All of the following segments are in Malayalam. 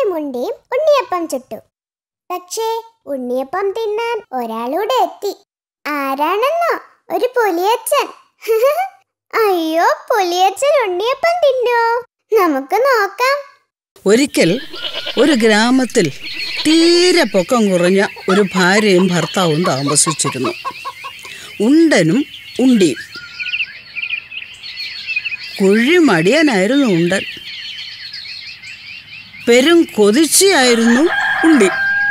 ഉണ്ടിയും ഉണ്ണിയപ്പം ചുട്ടു പക്ഷേ ഉണ്ണിയപ്പം തിന്നാൻ ഒരാളൂടെ എത്തി ആരാണെന്നോ ഒരു പുലിയച്ചൻ അയ്യോ പുലിയച്ചൻ ഉണ്ണിയപ്പം തിന്നോ നമുക്ക് നോക്കാം ഒരിക്കൽ ഒരു ഗ്രാമത്തിൽ തീരെ പൊക്കം കുറഞ്ഞ ഒരു ഭാര്യയും ഭർത്താവും താമസിച്ചിരുന്നു ഉണ്ടനും ഉണ്ടിയും കുഴിമടിയനായിരുന്നു ഉണ്ടൻ പെരും കൊതിച്ചിയായിരുന്നു ഉണ്ടി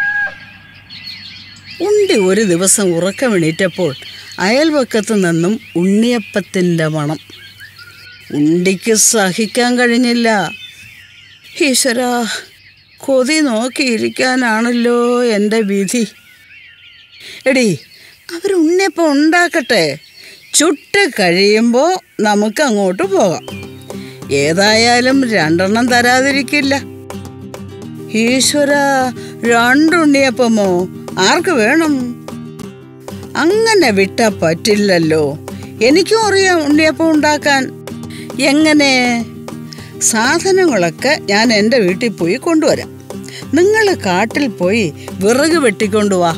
ഉണ്ടി ഒരു ദിവസം ഉറക്കമെണീറ്റപ്പോൾ അയൽവക്കത്തു നിന്നും ഉണ്ണിയപ്പത്തിൻ്റെ മണം ഉണ്ടിക്ക് സഹിക്കാൻ കഴിഞ്ഞില്ല ഈശ്വരാ കൊതി നോക്കിയിരിക്കാനാണല്ലോ എൻ്റെ വിധി എടി അവർ ഉണ്ണിയപ്പം ഉണ്ടാക്കട്ടെ ചുട്ട് കഴിയുമ്പോൾ നമുക്ക് അങ്ങോട്ട് പോകാം ഏതായാലും രണ്ടെണ്ണം തരാതിരിക്കില്ല ഈശ്വര രണ്ടുണ്ണിയപ്പമോ ആർക്ക് വേണം അങ്ങനെ വിട്ടാ പറ്റില്ലല്ലോ എനിക്കും അറിയാം ഉണ്ണിയപ്പം ഉണ്ടാക്കാൻ എങ്ങനെ സാധനങ്ങളൊക്കെ ഞാൻ എൻ്റെ വീട്ടിൽ പോയി കൊണ്ടുവരാം നിങ്ങൾ കാട്ടിൽ പോയി വിറക് വെട്ടിക്കൊണ്ടുവാ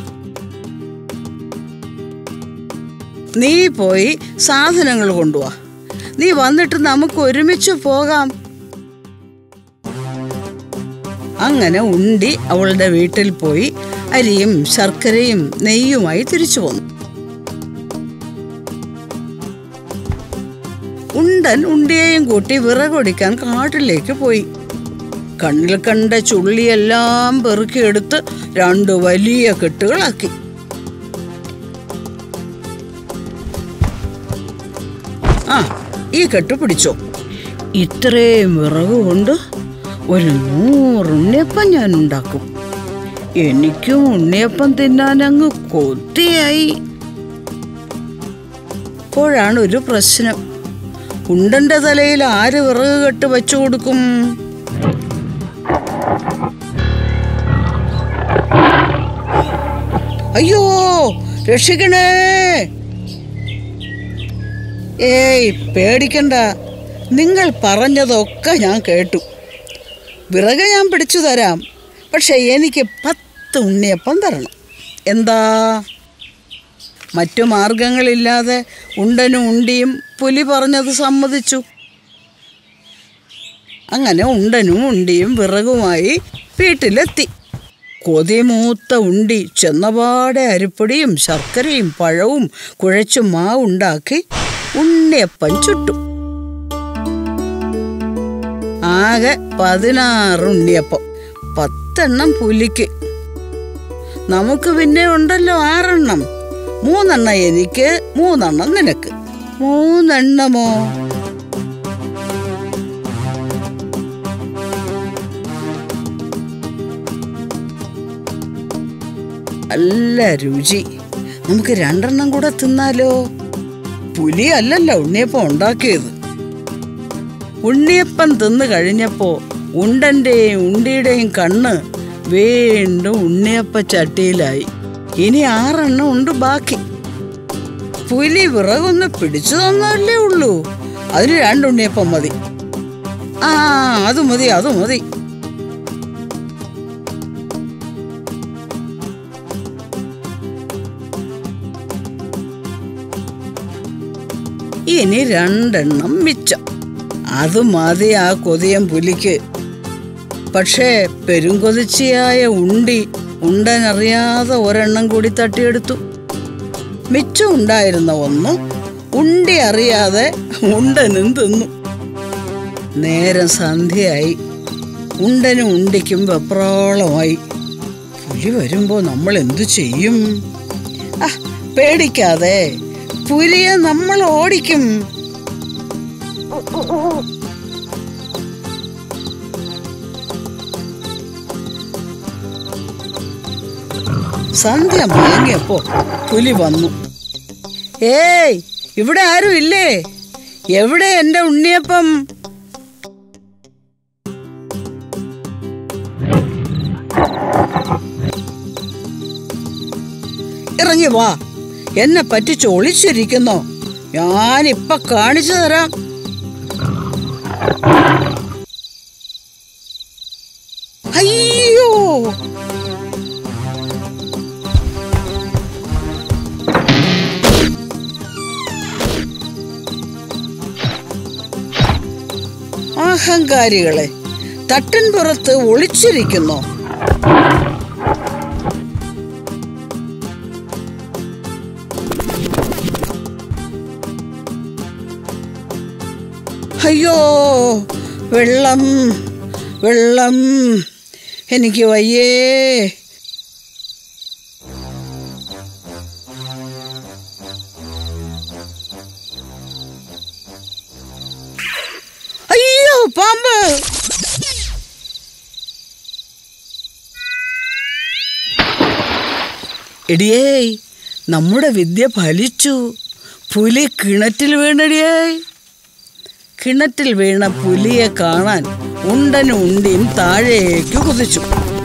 നീ പോയി സാധനങ്ങൾ കൊണ്ടുവാ നീ വന്നിട്ട് നമുക്ക് ഒരുമിച്ച് പോകാം അങ്ങനെ ഉണ്ടി അവളുടെ വീട്ടിൽ പോയി അരിയും ശർക്കരയും നെയ്യുമായി തിരിച്ചു പോന്നു ഉണ്ടൻ ഉണ്ടിയെയും കൂട്ടി വിറകൊടിക്കാൻ കാട്ടിലേക്ക് പോയി കണ്ണിൽ കണ്ട ചുള്ളിയെല്ലാം പെറുക്കിയെടുത്ത് രണ്ട് വലിയ കെട്ടുകളാക്കി ആ ഈ കെട്ട് പിടിച്ചോ ഇത്രയും വിറക് കൊണ്ട് ഒരു നൂറുണ്ണിയപ്പം ഞാൻ ഉണ്ടാക്കും എനിക്കും ഉണ്ണിയപ്പം തിന്നാൻ അങ്ങ് കൊത്തിയായി അപ്പോഴാണ് ഒരു പ്രശ്നം ഉണ്ടന്റെ തലയിൽ ആര് വിറക് കെട്ട് വെച്ചു കൊടുക്കും അയ്യോ രക്ഷിക്കണേ ഏയ് പേടിക്കണ്ട നിങ്ങൾ പറഞ്ഞതൊക്കെ ഞാൻ കേട്ടു വിറക് ഞാൻ പിടിച്ചു തരാം പക്ഷെ എനിക്ക് പത്ത് ഉണ്ണിയപ്പം തരണം എന്താ മറ്റു മാർഗങ്ങളില്ലാതെ ഉണ്ടനും ഉണ്ടിയും പുലി പറഞ്ഞത് സമ്മതിച്ചു അങ്ങനെ ഉണ്ടനും ഉണ്ടിയും വിറകുമായി വീട്ടിലെത്തി കൊതിമൂത്ത ഉണ്ടി ചെന്നപാടെ അരിപ്പൊടിയും ശർക്കരയും പഴവും കുഴച്ചു മാവുണ്ടാക്കി ഉണ്ണിയപ്പം ചുട്ടു ആകെ പതിനാറ് ഉണ്ണിയപ്പം പത്തെണ്ണം പുലിക്ക് നമുക്ക് പിന്നെ ഉണ്ടല്ലോ ആറെണ്ണം മൂന്നെണ്ണം എനിക്ക് മൂന്നെണ്ണം നിനക്ക് മൂന്നെണ്ണമോ നല്ല രുചി നമുക്ക് രണ്ടെണ്ണം കൂടെ തിന്നാലോ പുലി അല്ലല്ലോ ഉണ്ണിയപ്പം ഉണ്ടാക്കിയത് ഉണ്ണിയപ്പം തിന്നു കഴിഞ്ഞപ്പോ ഉണ്ടന്റെയും ഉണ്ടിയുടെയും കണ്ണ് വീണ്ടും ഉണ്ണിയപ്പ ചട്ടിയിലായി ഇനി ആറെണ്ണം ഉണ്ട് ബാക്കി പുലി വിറകൊന്ന് പിടിച്ചു തന്നല്ലേ ഉള്ളൂ അതിന് രണ്ടുണ്ണിയപ്പം മതി ആ അത് മതി അത് മതി ഇനി രണ്ടെണ്ണം മിച്ചം അത് മതി ആ കൊതിയൻ പുലിക്ക് പക്ഷേ പെരുങ്കൊതിച്ചിയായ ഉണ്ടി ഉണ്ടനറിയാതെ ഒരെണ്ണം കൂടി തട്ടിയെടുത്തു മിച്ചം ഉണ്ടായിരുന്ന ഒന്ന് ഉണ്ടി അറിയാതെ ഉണ്ടനും തിന്നു നേരം സന്ധ്യയായി ഉണ്ടനും ഉണ്ടിക്കും വെപ്രാളമായി പുലി വരുമ്പോ നമ്മൾ എന്തു ചെയ്യും ആ പേടിക്കാതെ പുലിയെ നമ്മൾ ഓടിക്കും സന്ധ്യ മയങ്ങിയപ്പോ പുലി വന്നു ഏയ് ഇവിടെ ആരും ഇല്ലേ എവിടെ എന്റെ ഉണ്ണിയപ്പം ഇറങ്ങി വാ എന്നെ പറ്റിച്ച് ഒളിച്ചിരിക്കുന്നോ ഞാനിപ്പൊ കാണിച്ചു തരാം അയ്യ അഹങ്കാരികളെ തട്ടിൻ പുറത്ത് ഒളിച്ചിരിക്കുന്നു അയ്യോ വെള്ളം വെള്ളം എനിക്ക് വയ്യേ അയ്യോ പാമ്പ് എടിയേ നമ്മുടെ വിദ്യ ഫലിച്ചു പുലി കിണറ്റിൽ വീണടിയേ കിണറ്റിൽ വീണ പുലിയെ കാണാൻ ഉണ്ടനും ഉണ്ടിയും താഴേക്ക് കുതിച്ചു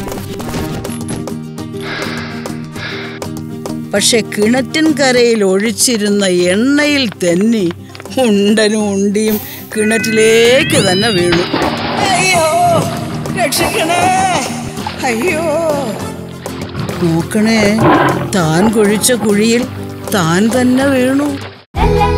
പക്ഷെ കിണറ്റിൻ കരയിൽ ഒഴിച്ചിരുന്ന എണ്ണയിൽ തെന്നി ഉണ്ടനും ഉണ്ടിയും കിണറ്റിലേക്ക് തന്നെ വീണു അയ്യോ രക്ഷിക്കണേ അയ്യോ നോക്കണേ താൻ കുഴിച്ച കുഴിയിൽ താൻ തന്നെ വീണു La la